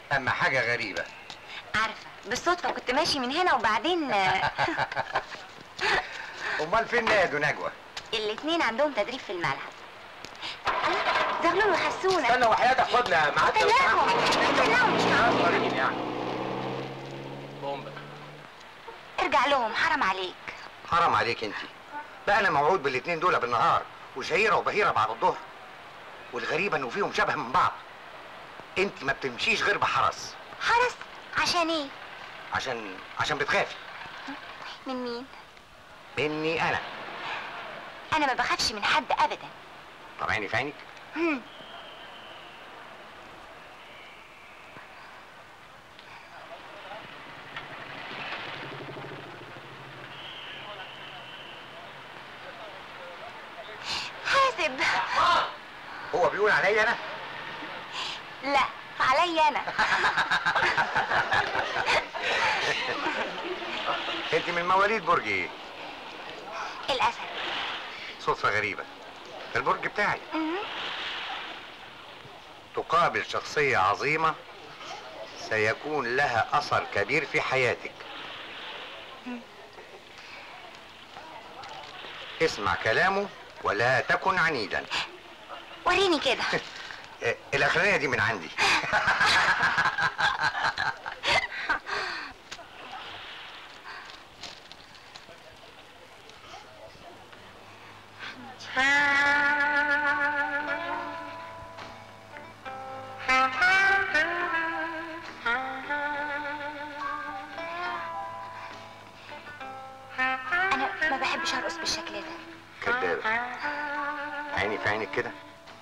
اما حاجه غريبه عارفه بالصدفه كنت ماشي من هنا وبعدين امال فين ناد ونجوى الاتنين عندهم تدريب في الملعب الله، زغلول وحسونه استنى وحياتك خدنا معاك لو استناهم سمحت. استناهم مش معقول صغيرين يعني بومبا ارجع لهم حرام عليك حرام عليك انت بقى انا موعود بالاتنين دول بالنهار وشهيره وبهيره بعد الظهر والغريبه انه فيهم شبه من بعض انت ما بتمشيش غير بحرس حرس عشان ايه عشان عشان بتخافي من مين مني انا انا ما بخافش من حد ابدا طب عيني في عينك هم. حاسب هو بيقول عليا انا لا عليا انا انت من مواليد برج ايه الاسد صدفه غريبه في البرج بتاعي مهم. تقابل شخصيه عظيمه سيكون لها اثر كبير في حياتك اسمع كلامه ولا تكن عنيدا وريني كده آه، الاخرانيه دي من عندي انا ما بحبش ارقص بالشكل ده كدابه عيني في عينك كده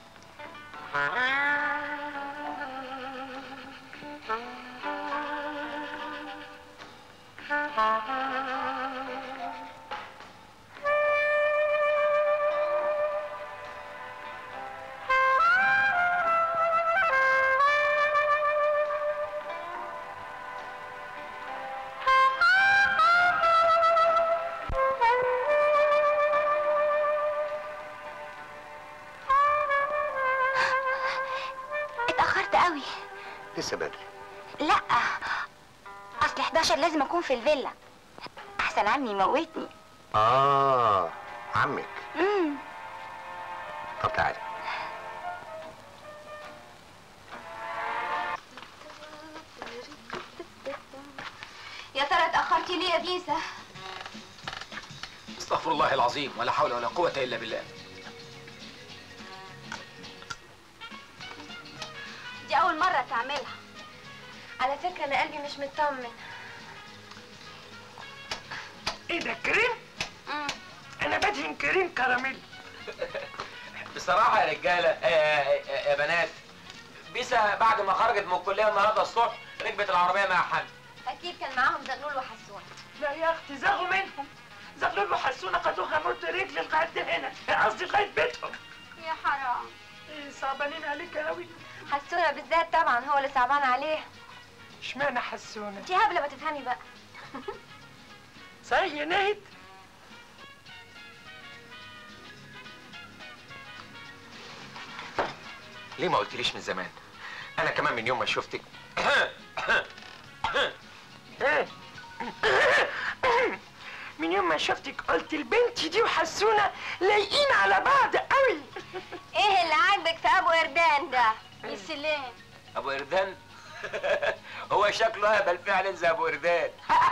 اتاخرت قوي لسه بدري لا اصل 11 لازم اكون في الفيلا احسن عمي يموتني اه عمك امم طب تعالي يا ترى اتاخرتي ليه يا بيسا استغفر الله العظيم ولا حول ولا قوة إلا بالله دي اول مره تعملها على فكره انا قلبي مش مطمن ايه ده كريم؟ انا بدهن كريم كراميل بصراحة يا رجالة آه، آه، يا بنات بيسا بعد ما خرجت من الكلية النهاردة الصبح ركبت العربية مع حد اكيد كان معاهم زغلول وحسون لا يا اختي زغوا منهم زغلول وحسونه خدوها مرت رجلي لغايه هنا قصدي لغايه بيتهم يا حرام إيه صعبانين عليك قوي حسونه بالذات طبعا هو اللي صعبان عليه اشمعنى حسونه دي هبله ما تفهمي بقى صحيح يا ناهد ليه ما قلتليش من زمان أنا كمان من يوم ما شفتك إيه؟ من يوم ما شفتك قلت البنت دي وحسونه لايقين على بعض قوي ايه اللي عاجبك في ابو اردان ده يا سلام أبو إردان هو شكله أهبل فعلا زي أبو إردان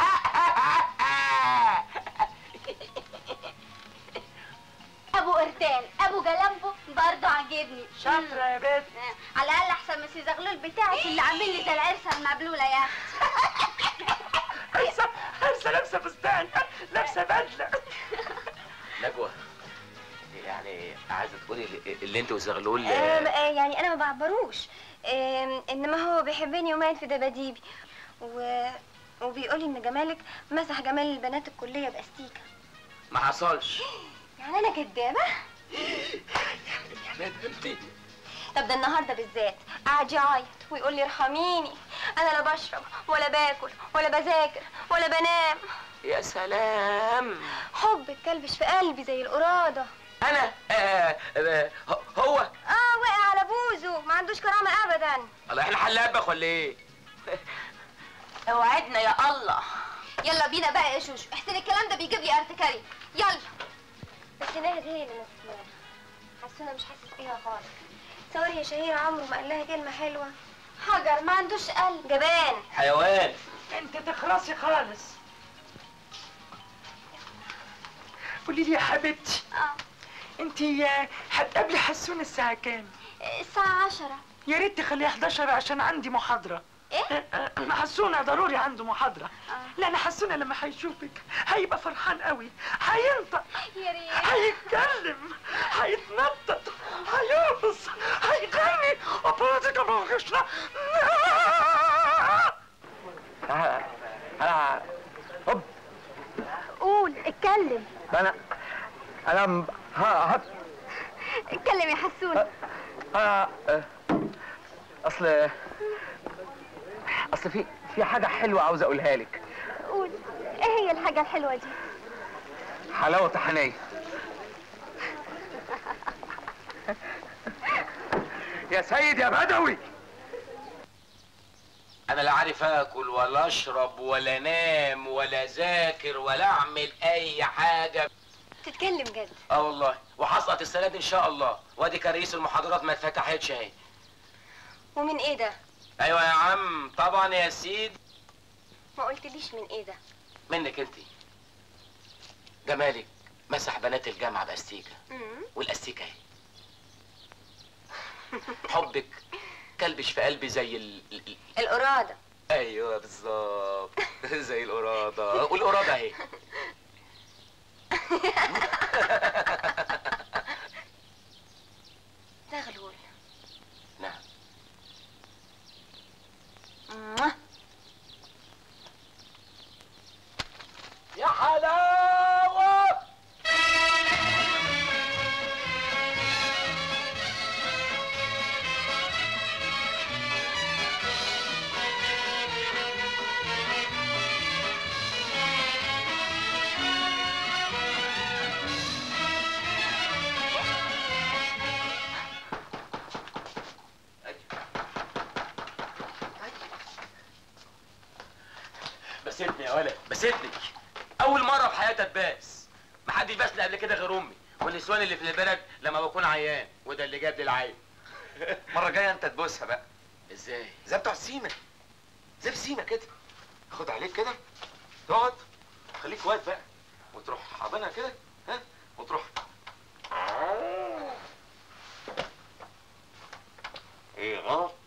ابو اردان ابو جلامبو برضه عاجبني شاطره يا بنت على الاقل احسن من سي زغلول بتاعك اللي عامل لي زي العرسه المبلوله يا عرسه عرسه لابسه فستان لابسه بدله نجوى يعني عايزة تقولي اللي أنت وزغلول آم، آه، يعني انا ما بعبروش آم، انما هو بيحبني ومايل في دباديبي و... وبيقولي ان جمالك مسح جمال البنات الكليه باستيكه ما حصلش يعني انا كدابه يا ندمتي طب ده النهارده بالذات قعد يعيط ويقول لي ارحميني انا لا بشرب ولا باكل ولا بذاكر ولا بنام يا سلام حب الكلبش في قلبي زي القراده انا آه آه هو اه وقع على بوزه ما عندوش كرامه ابدا الله احنا حلابك ولا ايه اوعدنا يا الله يلا بينا بقى يا شوشو احسن الكلام ده بيجيب لي ارتكاري يلا بس ناهد هي اللي مسؤولة حسونة مش حاسس بيها خالص تصوري يا شهيرة عمره ما قال لها كلمة حلوة حجر ما عندوش قلب جبان حيوان انت تخلصي خالص قولي لي يا حبيبتي اه انت هتقابلي حسون الساعة كام؟ الساعة عشرة يا ريت تخليها 11 عشان عندي محاضرة ايه؟ أنا حسونة ضروري عنده محاضرة آه. لا أنا حسونة لما هيشوفك هيبقى فرحان قوي هينطق يا ريت هيتكلم هيتنطط هيرقص هيغني أبوتك أبوكشنا انا هوب قول اتكلم انا انا م- ها ها اتكلم يا حسونة ها آه، اصل اصل في في حاجه حلوه عاوز اقولها لك قول ايه هي الحاجة الحلوة دي؟ حلاوه طحينيه يا سيد يا بدوي انا لا عارف اكل ولا اشرب ولا انام ولا اذاكر ولا اعمل اي حاجه تتكلم جد اه والله وهسقط السنه دي ان شاء الله وادي كرئيس المحاضرات ما اتفتحتش اهي ومن ايه ده؟ ايوه يا عم طبعا يا سيد ما قلتليش من ايه ده؟ منك انت جمالك مسح بنات الجامعه باستيكه مم. والاستيكه اهي حبك كلبش في قلبي زي ال... ال- ال- القرادة ايوه بالظبط زي القراده والقراده اهي ده غلول نعم موah. يا حلاوه بستني يا ولد بستني اول مره في حياتي اتباس ما حدش باسني قبل كده غير امي والنسوان اللي في البلد لما بكون عيان وده اللي جاب لي العين المره الجايه انت تبوسها بقى ازاي زي بتوع السيما زي في سيما كده خد عليك كده تقعد خليك واقف بقى وتروح حاضنها كده ها وتروح ايه غلط